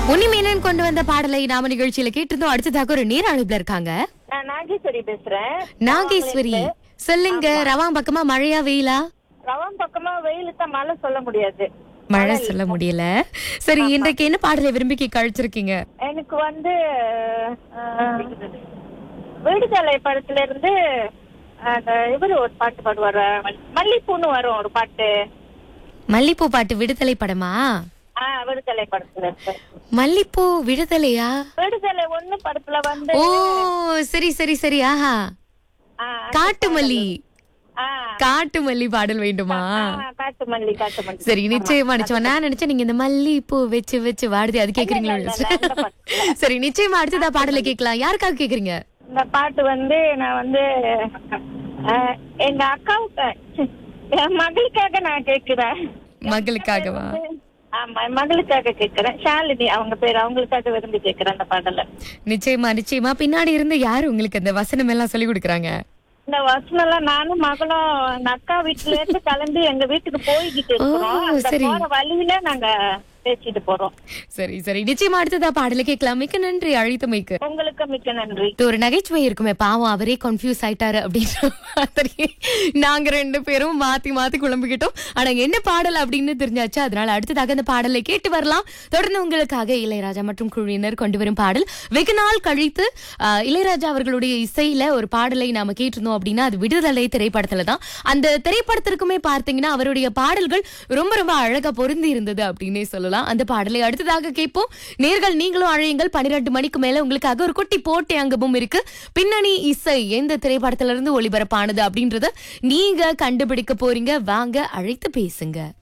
உன்னிமேனன் கொண்டு வந்த பாடலை நாம நிகழ்ச்சியில கேட்டிருந்தோம் அடுத்ததாக ஒரு நீர் அனுப்புல இருக்காங்க நான் நாகேஸ்வரி பேசுறேன் நாகேஸ்வரி சொல்லுங்க ரவாம் பக்கமா மழையா வெயிலா ரவம் பக்கமா வெயிலு தான் மழை சொல்ல முடியாது மழை சொல்ல முடியல சரி இன்றைக்கு என்ன பாடலை விரும்பி கேட்க அழைச்சிருக்கீங்க எனக்கு வந்து அஹ், விடுதலை படத்துல இருந்து அந்த இவரு ஒரு பாட்டு பாடுவாரு மல்லிப்பூன்னு வரும் ஒரு பாட்டு மல்லிப்பூ பாட்டு விடுதலை படமா ஆஹ் விடுதலை படத்துல இருக்கு மல்லிப்பூ விடுதலையா விடுதலை ஒண்ணு படத்துல வந்து ஓ சரி சரி சரி ஆஹா ஆஹ், காட்டு மல்லி ஆஹ், காட்டு மல்லி பாடல் வேண்டுமா ஆஹ், காட்டு மல்லி காட்டு மல்லி சரி நிச்சயமா நிச்சயமா நான் நினைச்சேன் நீங்க இந்த மல்லி பூ வச்சு வச்சு வாடுது அது கேக்குறீங்களோ இல்ல, இல்ல, அந்த பாட்டு சரி நிச்சயமா அடுத்ததா பாடலை கேட்கலாம் யாருக்காக கேக்குறீங்க இந்த பாட்டு வந்து நான் வந்து அஹ், எங்க அக்காவுக்கு என் மகளுக்காக நான் கேக்குறேன் மகளுக்காகவா ஆமா என் மகளுக்காக கேக்குறேன் ஷாலினி அவங்க பேர் அவங்களுக்காக விரும்பி கேக்குறேன் அந்த பாடல நிச்சயமா நிச்சயமா பின்னாடி இருந்து யாரு உங்களுக்கு அந்த வசனம் எல்லாம் சொல்லி கொடுக்குறாங்க இந்த வசனம் எல்லாம் நானும் மகளும் எங்க அக்கா வீட்டுல இருந்து கிளம்பி எங்க வீட்டுக்கு போய்கிட்டு இருக்கிறோம் ஓ, அந்த சரி. போற வழியில நாங்க பேசிட்டு போறோம் சரி சரி நிச்சயமா அடுத்ததா பாடலை கேட்கலாம் மிக்க நன்றி அழைத்தமைக்கு உங்களுக்கு மிக்க நன்றி இது ஒரு நகைச்சுவை இருக்குமே பாவம் அவரே கன்ஃபியூஸ் ஆயிட்டாரு அப்படின்ற மாதிரி நாங்க ரெண்டு பேரும் மாத்தி மாத்தி குழம்பிக்கிட்டோம் ஆனா என்ன பாடல் அப்படின்னு தெரிஞ்சாச்சு அதனால அடுத்ததாக அந்த பாடலை கேட்டு வரலாம் தொடர்ந்து உங்களுக்காக இளையராஜா மற்றும் குழுவினர் கொண்டு வரும் பாடல் வெகு நாள் கழித்து ஆஹ், இளையராஜா அவர்களுடைய இசையில ஒரு பாடலை நாம கேட்டிருந்தோம் அப்படின்னா அது விடுதலை திரைப்படத்துல தான் அந்த திரைப்படத்திற்குமே பார்த்தீங்கன்னா அவருடைய பாடல்கள் ரொம்ப ரொம்ப அழகா பொருந்தி இருந்தது அப்படின்னே சொல்லலாம் அந்த பாடலை அடுத்ததாக கேட்போம் நேர்கள் நீங்களும் அழையுங்கள் பன்னிரெண்டு மணிக்கு மேல உங்களுக்காக ஒரு குட்டி போட்டி அங்கமும் இருக்கு பின்னணி இசை எந்த திரைப்படத்துல இருந்து ஒளிபரப்பானது அப்படின்றத நீங்க கண்டுபிடிக்க போறீங்க வாங்க அழைத்து பேசுங்க